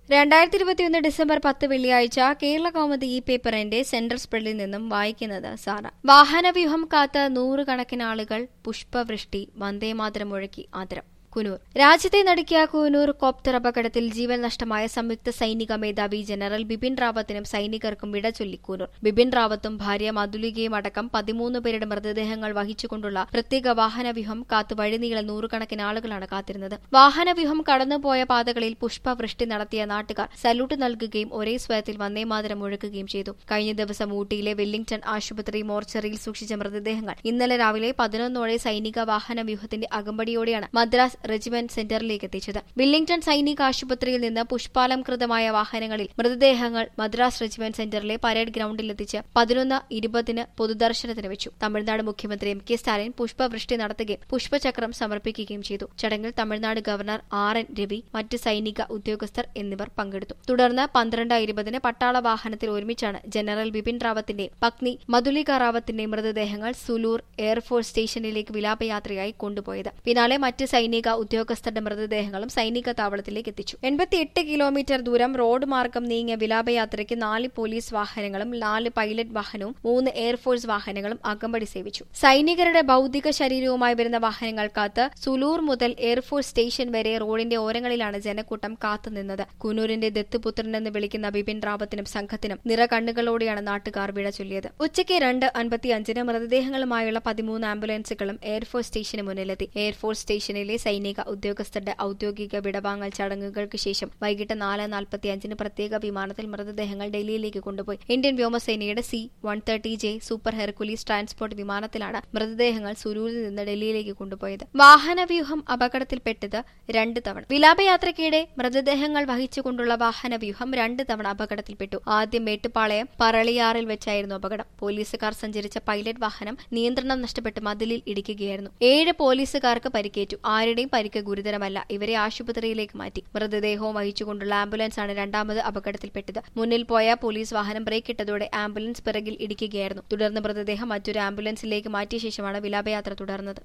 രണ്ടായിരത്തി ഇരുപത്തിയൊന്ന് ഡിസംബർ പത്ത് വെള്ളിയാഴ്ച കേരള കൗമുദി ഈ പേപ്പറിന്റെ സെൻട്രൽ സ്പ്രെഡിൽ നിന്നും വായിക്കുന്നത് സാറ വാഹനവ്യൂഹം കാത്ത നൂറുകണക്കിന് ആളുകൾ പുഷ്പവൃഷ്ടി വന്ദേമാതരം മുഴക്കി ആദരം കുനൂർ രാജ്യത്തെ നടുക്കിയ കൂനൂർ കോപ്റ്റർ അപകടത്തിൽ ജീവൻ നഷ്ടമായ സംയുക്ത സൈനിക മേധാവി ജനറൽ ബിപിൻ റാവത്തിനും സൈനികർക്കും വിട ചൊല്ലി കൂനൂർ ബിപിൻ റാവത്തും ഭാര്യ മധുലികയും അടക്കം പതിമൂന്ന് പേരുടെ മൃതദേഹങ്ങൾ വഹിച്ചുകൊണ്ടുള്ള പ്രത്യേക വാഹനവ്യൂഹം കാത്തു വഴിനീളെ നൂറുകണക്കിന് ആളുകളാണ് കാത്തിരുന്നത് വാഹനവ്യൂഹം കടന്നുപോയ പാതകളിൽ പുഷ്പവൃഷ്ടി നടത്തിയ നാട്ടുകാർ സല്യൂട്ട് നൽകുകയും ഒരേ സ്വരത്തിൽ വന്ദേമാതരം മുഴക്കുകയും ചെയ്തു കഴിഞ്ഞ ദിവസം ഊട്ടിയിലെ വെല്ലിംഗ്ടൺ ആശുപത്രി മോർച്ചറിയിൽ സൂക്ഷിച്ച മൃതദേഹങ്ങൾ ഇന്നലെ രാവിലെ പതിനൊന്നോടെ സൈനിക വാഹനവ്യൂഹത്തിന്റെ അകമ്പടിയോടെയാണ് മദ്രാസ് റെജിമെന്റ് സെന്ററിലേക്ക് എത്തിച്ചത് വില്ലിംഗ്ടൺ സൈനിക ആശുപത്രിയിൽ നിന്ന് പുഷ്പാലംകൃതമായ വാഹനങ്ങളിൽ മൃതദേഹങ്ങൾ മദ്രാസ് റെജിമെന്റ് സെന്ററിലെ പരേഡ് ഗ്രൌണ്ടിലെത്തിച്ച് പതിനൊന്ന് ഇരുപതിന് പൊതുദർശനത്തിന് വെച്ചു തമിഴ്നാട് മുഖ്യമന്ത്രി എം കെ സ്റ്റാലിൻ പുഷ്പവൃഷ്ടി നടത്തുകയും പുഷ്പചക്രം സമർപ്പിക്കുകയും ചെയ്തു ചടങ്ങിൽ Tamil Nadu governor R N Ravi മറ്റ് സൈനിക ഉദ്യോഗസ്ഥർ എന്നിവർ പങ്കെടുത്തു തുടർന്ന് പന്ത്രണ്ട് ഇരുപതിന് പട്ടാള വാഹനത്തിൽ ഒരുമിച്ചാണ് ജനറൽ ബിപിൻ റാവത്തിന്റെയും പത്നി മധുലിക റാവത്തിന്റെയും മൃതദേഹങ്ങൾ സുലൂർ എയർഫോഴ്സ് സ്റ്റേഷനിലേക്ക് വിലാപയാത്രയായി കൊണ്ടുപോയത് പിന്നാലെ മറ്റ് സൈനിക ഉദ്യോഗസ്ഥരുടെ മൃതദേഹങ്ങളും സൈനിക താവളത്തിലേക്ക് എത്തിച്ചു എൺപത്തിയെട്ട് കിലോമീറ്റർ ദൂരം റോഡ് മാർഗം നീങ്ങിയ വിലാപയാത്രയ്ക്ക് നാല് പോലീസ് വാഹനങ്ങളും നാല് പൈലറ്റ് വാഹനവും മൂന്ന് എയർഫോഴ്സ് വാഹനങ്ങളും അകമ്പടി സേവിച്ചു സൈനികരുടെ ഭൌതിക ശരീരവുമായി വരുന്ന വാഹനങ്ങൾ കാത്ത് സുലൂർ മുതൽ എയർഫോഴ്സ് സ്റ്റേഷൻ വരെ റോഡിന്റെ ഓരങ്ങളിലാണ് ജനക്കൂട്ടം കാത്തുനിന്നത് കുനൂരിന്റെ ദത്തുപുത്രനെന്ന് വിളിക്കുന്ന ബിപിൻ റാവത്തിനും സംഘത്തിനും നിറകണ്ണുകളോടെയാണ് നാട്ടുകാർ വിട ചൊല്ലിയത് ഉച്ചയ്ക്ക് രണ്ട് അൻപത്തിയഞ്ചിന് മൃതദേഹങ്ങളുമായുള്ള പതിമൂന്ന് ആംബുലൻസുകളും എയർഫോഴ്സ് സ്റ്റേഷന് മുന്നിലെത്തി എയർഫോഴ്സ് സ്റ്റേഷനിലെ സൈനിക ഉദ്യോഗസ്ഥരുടെ ഔദ്യോഗിക വിടവാങ്ങൽ ചടങ്ങുകൾക്ക് ശേഷം വൈകിട്ട് നാല് നാൽപ്പത്തിയഞ്ചിന് പ്രത്യേക വിമാനത്തിൽ മൃതദേഹങ്ങൾ ഡൽഹിയിലേക്ക് കൊണ്ടുപോയി ഇന്ത്യൻ വ്യോമസേനയുടെ C one thirty J super Hercules transport വിമാനത്തിലാണ് മൃതദേഹങ്ങൾ സുരൂരിൽ നിന്ന് ഡൽഹിയിലേക്ക് കൊണ്ടുപോയത് വാഹനവ്യൂഹം അപകടത്തിൽപ്പെട്ടത് രണ്ട് തവണ വിലാപയാത്രയ്ക്കിടെ മൃതദേഹങ്ങൾ വഹിച്ചുകൊണ്ടുള്ള വാഹനവ്യൂഹം രണ്ട് തവണ അപകടത്തിൽപ്പെട്ടു ആദ്യം മേട്ടുപാളയം പറളിയാറിൽ വെച്ചായിരുന്നു അപകടം പോലീസുകാർ സഞ്ചരിച്ച പൈലറ്റ് വാഹനം നിയന്ത്രണം നഷ്ടപ്പെട്ട് മതിലിൽ ഇടിക്കുകയായിരുന്നു ഏഴ് പോലീസുകാർക്ക് പരിക്കേറ്റു ആരുടെയും പരിക്ക് ഗുരുതരമല്ല ഇവരെ ആശുപത്രിയിലേക്ക് മാറ്റി മൃതദേഹവും വഹിച്ചുകൊണ്ടുള്ള ആംബുലൻസാണ് രണ്ടാമത് അപകടത്തിൽപ്പെട്ടത് മുന്നിൽ പോയ പോലീസ് വാഹനം ബ്രേക്ക് ഇട്ടതോടെ ആംബുലൻസ് പിറകിൽ ഇടിക്കുകയായിരുന്നു തുടർന്ന് മൃതദേഹം മറ്റൊരു ആംബുലൻസിലേക്ക് മാറ്റിയ ശേഷമാണ് വിലാപയാത്ര തുടർന്നത്